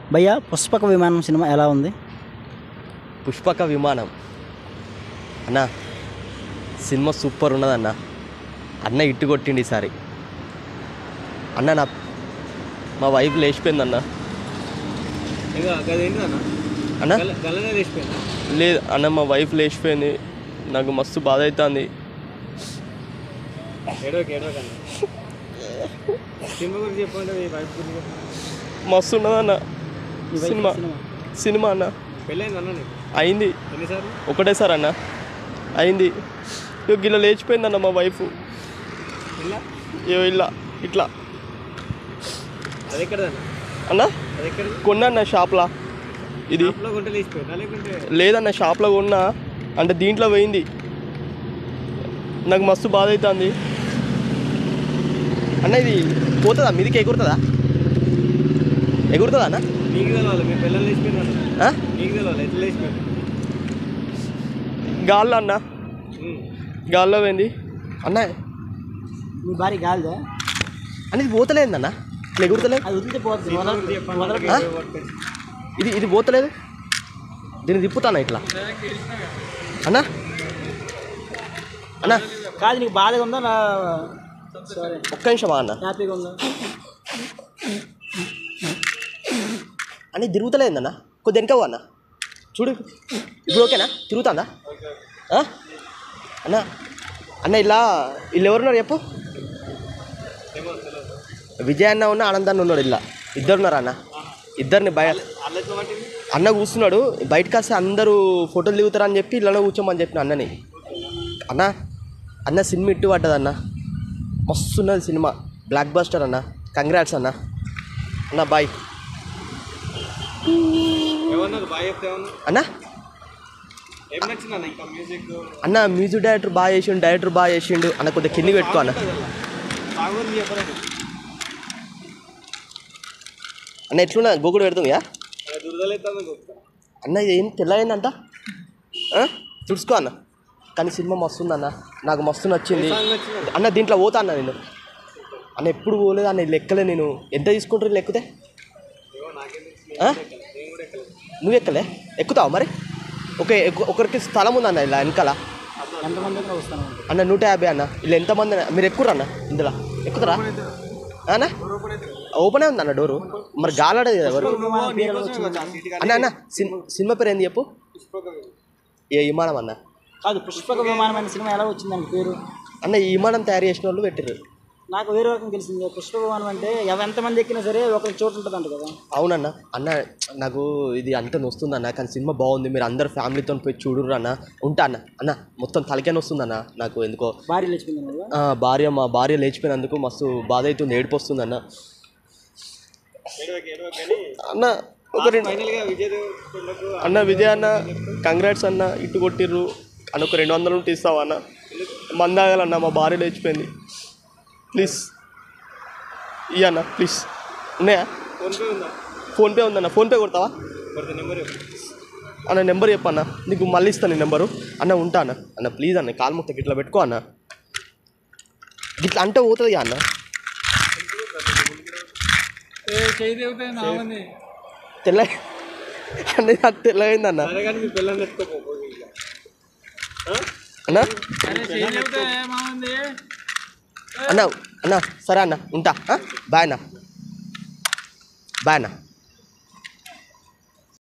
భయ్యా పుష్పక విమానం సినిమా ఎలా ఉంది పుష్పక విమానం అన్న సినిమా సూపర్ ఉన్నదన్న అన్న ఇట్టు కొట్టిండి ఈసారి అన్న నా మా వైఫ్ లేచిపోయిందన్న ఇంకా అదేంటి అన్న అన్న గల్ల- గల్లనే లేచిపోయిందా లేదు అన్న మా వైఫ్ లేచిపోయింది నాకు మస్తు బాధ అవుతుంది ఏడోకి ఏడోకి అన్న సినిమా గురించి చెప్పండి ఈ వైఫ్ గురించి చెప్పండి. మస్తు ఉన్నదన్న ఈ వైఫ్ సినిమా సినిమా సినిమా అన్న పెళ్ళైంది అన్న నీకు అయింది ఎన్నిసార్లు ఒకటేసారి అన్న అయింది ఇక గిల్ల లేచిపోయిందన్న మా వైఫ్ ఇలా ఇగో ఇలా ఇట్లా అది ఎక్కడదన్న అన్న అది ఎక్కడది కొన్నా షాప్లా ఇది షాప్లో కొంటే లేచిపోయిందా లేకుంటే లేదన్న షాప్లో కొన్నా అంటే దీంట్లో పోయింది నాకు మస్తు బాధ అవుతుంది అన్న ఇది పోతుందా మీదికి ఎగురుతుందా ఎగురుతుందా అన్న నీకు తెలవాలి మీ పిల్లలు లేచిపోయింది అన్న ఆ? నీకు తెలవాలి ఎట్లా లేచిపోయింది గాల్లో అన్న ఉమ్. గాల్లో పోయింది అన్న మీ భార్య గాలిదా అన్న ఇది పోతలేదన్న ఇట్లా ఎగురుతలేదు అది వదిలితే పోతుంది సినిమా వదల- గురించి చెప్పండి వదల- వాళ్ళకి ఆ? ఏదో పట్టుకొని. ఇది ఇది పోతలేదు దీన్ని తిప్పుతానా ఇట్లా అన్న అన్న కాదు నీకు బాధగా ఉందా నా సరే ఒక్క నిమిషమా అన్న హ్యాపీగా ఉందా అని తిరుగుతలేదన్న కొద్ది వెనక అన్న చూడు ఇప్పుడు ఓకేనా తిరుగుతుందా ఆ? అన్న అన్న ఇలా వీళ్ళు ఎవరున్నారు చెప్పు విజయ్ అన్న ఉన్న ఆనంద్ అన్న ఉన్నాడు ఇలా ఇద్దరు ఉన్నారు అన్న ఇద్దరిని బయ అల్ల ఎట్లా పట్టింది అన్న కూర్చున్నాడు బయటకు వస్తే అందరూ ఫోటోలు దిగుతారని చెప్పి ఇళ్ళలో కూర్చోమని చెప్పిన అన్నని అన్న అన్న సినిమా ఇట్టు పడ్డది అన్న మస్తు ఉన్నది సినిమా బ్లాక్ బస్టర్ అన్న కంగ్రాట్స్ అన్న అన్న బాయ్ ఏమన్నారు బాగా చెప్తే ఏమన్నారు అన్న ఏం నచ్చింది అన్న ఇంకా మ్యూజిక్ అన్న మ్యూజిక్ డైరెక్టర్ బాగా చేసిండు డైరెక్టర్ బాగా చేసిండు అన్న కొద్దిగా కింది పెట్టుకో అన్న బాగుంది చెప్పలేదు అన్న ఎట్లున్నా గోకుడు పెడుతుందా దురదలైతే చెప్తా అన్న ఇది ఏం తెల్లయిందంట చూసుకో అన్న కానీ సినిమా మస్తు అన్న నాకు మస్తు నచ్చింది సాంగ్ నచ్చింది అన్న దీంట్లో పోతా అన్న నేను అన్న ఎప్పుడు పోలేదు అన్న ఇది లెక్కలే నేను ఎంత తీసుకుంటారు ఇది లెక్కితే ఏమో నాకేం తెలుసు ఆ? నేను కూడా ఎక్కలేదు నువ్వు ఎక్కలే ఎక్కుతావు మరి ఓకే ఎక్కు- ఒకరికి స్థలం ఉంది అన్న ఇలా వెనకాల ఎంతమంది కూడా వస్తాను అన్న నూట యాభై అన్న ఇలా ఎంతమంది అన్న? మీరు ఎక్కురు అన్న ఇందులో ఎక్కుతారా అన్న ఓపెనే ఉంది అన్న డోరు మరి గాలాడేది కదా ఎవరు అన్న అన్న సిన్- సినిమా పేరు ఏంది చెప్పు ఏ విమానం అన్న కాదు పుష్పక విమానం అనే సినిమా ఎలా వచ్చింది దానికి పేరు అన్న ఈ విమానం తయారు చేసిన వాళ్ళు పెట్టారు నాకు వేరే రకం తెలిసింది పుష్పక విమానం అంటే ఎవ ఎంతమంది ఎక్కినా సరే ఒకరికి చోటు ఉంటుందంట కదా అవునన్న అన్న నాకు ఇది అంత నొస్తుంది అన్న కానీ సినిమా బాగుంది మీరు అందరు ఫ్యామిలీతో పోయి చూడుర్రు అన్న ఉంటా అన్న అన్న మొత్తం తలకే నొస్తుంది అన్న నాకు ఎందుకో భార్య లేచిపోయింది కదా ఆ, భార్య మా భార్య లేచిపోయినందుకు మస్తు బాధ అవుతుంది ఏడుపు వస్తుంది అన్న ఏడవకి ఏడవకి కానీ అన్న ఒక రెండు ఫైనల్గా విజయ్ దేవరకొండకు అన్న విజయ్ అన్న కంగ్రాట్స్ అన్న ఇటు కొట్టిర్రు అన్న ఒక రెండు వందలు ఉంటే ఇస్తావా అన్న మందాగాలన్న మా భార్య లేచిపోయింది ప్లీజ్ ఇయ్య అన్న ప్లీజ్ ఉన్నాయా ఫోన్పే ఉందా ఫోన్పే ఉందన్న ఫోన్పే కొడతావా కొడితే నెంబర్ అన్న నెంబర్ చెప్పన్న నీకు మళ్ళీ ఇస్తాను నీ నెంబరు అన్న ఉంటా అన్న అన్న ప్లీజ్ అన్న కాలు మొత్తం ఇట్లా పెట్టుకో అన్న ఇట్లా అంటే పోతుంది అన్న తెల్ల అన్న ఇది అంత తెల్లగైంది అన్న సరే కానీ మీ పిల్లల్ని ఎత్తుకోపో ఇంకా అన్న అన్న అన్న సరే అన్న ఉంటా ఆ? బాయ్ అన్న బాయ్ అన్న